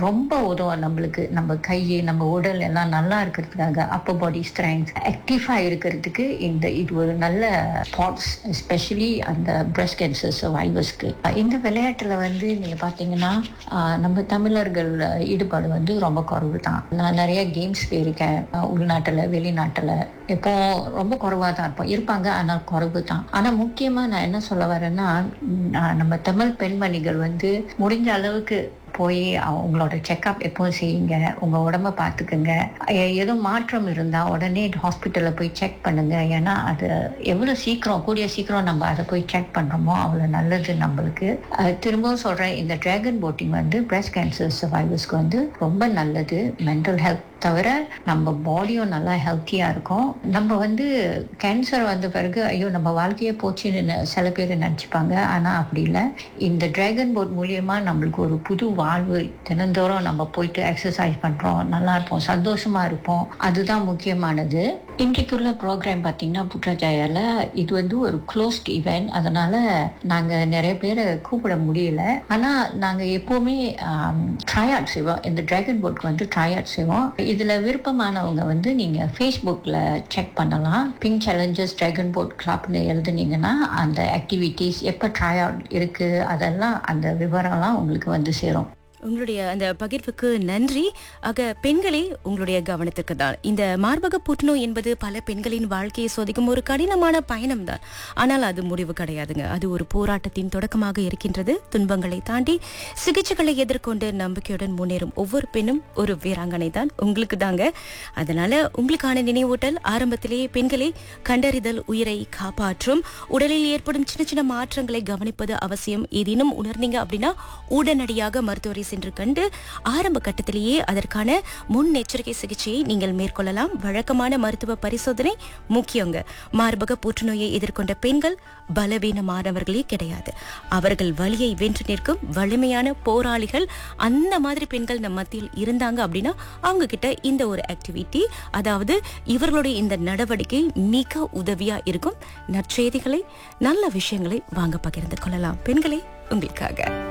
ரொம்ப உதவும் நம்மளுக்கு நம்ம கை நம்ம உடல் எல்லாம் நல்லா இருக்கிறதுக்காக அப்பர் பாடி ஸ்ட்ரென்த் ஆக்டிவா இருக்கிறதுக்கு இந்த இது ஒரு நல்ல ஸ்பாட்ஸ் எஸ்பெஷலி அந்த பிரஸ்ட் கேன்சர் சர்வைவர்ஸ்க்கு இந்த விளையாட்டுல வந்து நீங்க பாத்தீங்கன்னா ஆஹ், நம்ம தமிழர்கள் ஈடுபாடு வந்து ரொம்ப குறைவு தான் நான் நிறைய கேம்ஸ் போயிருக்கேன் ஆஹ், உள்நாட்டுல வெளிநாட்டுல இப்போ ரொம்ப குறைவா தான் இருப்போம் இருப்பாங்க ஆனால் குறைவு தான் ஆனா முக்கியமா நான் என்ன சொல்ல வரேன்னா ம், ஆஹ், நம்ம தமிழ் பெண்மணிகள் வந்து முடிஞ்ச அளவுக்கு போய் அவ- உங்களோட செக்அப் எப்போ செய்யுங்க உங்க உடம்ப பார்த்துக்குங்க எ- எதுவும் மாற்றம் இருந்தா உடனே ஹாஸ்பிட்டல்ல போய் செக் பண்ணுங்க ஏன்னா அது எவ்வளவு சீக்கிரம் கூடிய சீக்கிரம் நம்ம அதை போய் செக் பண்றோமோ அவ்வளவு நல்லது நம்மளுக்கு அஹ் திரும்பவும் சொல்றேன் இந்த டிராகன் போட்டிங் வந்து பிரஸ்ட் கேன்சர் சர்வைவர்ஸ்க்கு வந்து ரொம்ப நல்லது மென்டல் ஹெல்த் தவிர நம்ம பாடியும் நல்லா ஹெல்த்தியா இருக்கும் நம்ம வந்து கேன்சர் வந்த பிறகு ஐயோ நம்ம வாழ்க்கையே போச்சுன்னு நெ- சில பேர் நினச்சிப்பாங்க ஆனா அப்படி இல்லை இந்த டிராகன் போட் மூலியமா நம்மளுக்கு ஒரு புது வாழ்வு தினந்தோறும் நம்ம போயிட்டு எக்ஸசைஸ் பண்றோம் நல்லா இருப்போம் சந்தோஷமா இருப்போம் அதுதான் முக்கியமானது இன்றைக்குள்ள ப்ரோக்ராம் பார்த்தீங்கன்னா புற்றஜாயால இது வந்து ஒரு க்ளோஸ்ட் ஈவெண்ட் அதனால நாங்க நிறைய பேரை கூப்பிட முடியல ஆனா நாங்க எப்பவுமே ட்ரை அவுட் செய்வோம் இந்த டிராகன் போட்க்கு வந்து ட்ரை அவுட் செய்வோம் இதுல விருப்பமானவங்க வந்து நீங்க ஃபேஸ்புக்ல செக் பண்ணலாம் பிங்க் சேலஞ்சர்ஸ் டிராகன் போட் கிளப்னு எழுதுனீங்கன்னா அந்த ஆக்டிவிட்டீஸ் எப்போ ட்ரை அவுட் இருக்கு அதெல்லாம் அந்த விவரம்லாம் உங்களுக்கு வந்து சேரும் உங்களுடைய அந்த பகிர்வுக்கு நன்றி ஆக பெண்களே உங்களுடைய கவனத்திற்கு தான் இந்த மார்பக புற்றுநோய் என்பது பல பெண்களின் வாழ்க்கையை சோதிக்கும் ஒரு கடினமான பயணம் தான் ஆனால் அது முடிவு கிடையாதுங்க அது ஒரு போராட்டத்தின் தொடக்கமாக இருக்கின்றது துன்பங்களை தாண்டி சிகிச்சைகளை எதிர்கொண்டு நம்பிக்கையுடன் முன்னேறும் ஒவ்வொரு பெண்ணும் ஒரு வீராங்கனை தான் உங்களுக்கு தாங்க அதனால உங்களுக்கான நினைவூட்டல் ஆரம்பத்திலேயே பெண்களை கண்டறிதல் உயிரை காப்பாற்றும் உடலில் ஏற்படும் சின்ன சின்ன மாற்றங்களை கவனிப்பது அவசியம் ஏதேனும் உணர்ந்தீங்க அப்படின்னா உடனடியாக மருத்துவரை சென்று கண்டு ஆரம்ப கட்டத்திலேயே அதற்கான முன்னெச்சரிக்கை சிகிச்சையை நீங்கள் மேற்கொள்ளலாம் வழக்கமான மருத்துவ பரிசோதனை முக்கியங்க மார்பக புற்றுநோயை எதிர்கொண்ட பெண்கள் பலவீனமானவர்களே கிடையாது அவர்கள் வலியை வென்று நிற்கும் வலிமையான போராளிகள் அந்த மாதிரி பெண்கள் நம்ம மத்தியில் இருந்தாங்க அப்படின்னா அவங்க கிட்ட இந்த ஒரு ஆக்டிவிட்டி அதாவது இவர்களுடைய இந்த நடவடிக்கை மிக உதவியா இருக்கும் நற்செய்திகளை நல்ல விஷயங்களை வாங்க பகிர்ந்து கொள்ளலாம் பெண்களே உங்களுக்காக